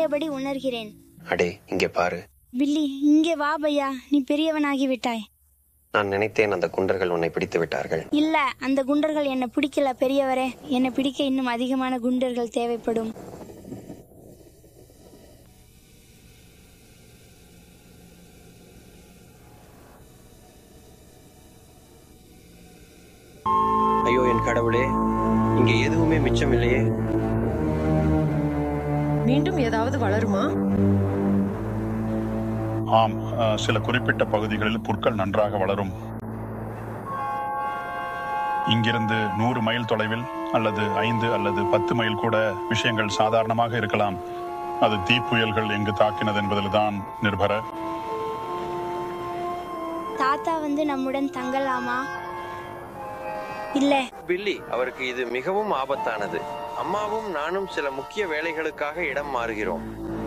பழையபடி உணர்கிறேன் அடே இங்கே பாரு பில்லி இங்கே வா பையா நீ பெரியவனாகி விட்டாய் நான் நினைத்தேன் அந்த குண்டர்கள் உன்னை பிடித்து விட்டார்கள் இல்ல அந்த குண்டர்கள் என்னை பிடிக்கல பெரியவரே என்னை பிடிக்க இன்னும் அதிகமான குண்டர்கள் தேவைப்படும் ஐயோ என் கடவுளே இங்கே எதுவுமே மிச்சம் இல்லையே மீண்டும் ஏதாவது வளருமா ஆம் அஹ், சில குறிப்பிட்ட பகுதிகளில் புற்கள் நன்றாக வளரும் இங்கிருந்து நூறு மைல் தொலைவில் அல்லது ஐந்து அல்லது பத்து மைல் கூட விஷயங்கள் சாதாரணமாக இருக்கலாம் அது தீப்புயல்கள் எங்கு தாக்கினது என்பதில்தான் நிர்பர தாத்தா வந்து நம்முடன் தங்கலாமா இல்ல பில்லி அவருக்கு இது மிகவும் ஆபத்தானது அம்மாவும் நானும் சில முக்கிய வேலைகளுக்காக இடம் மாறுகிறோம்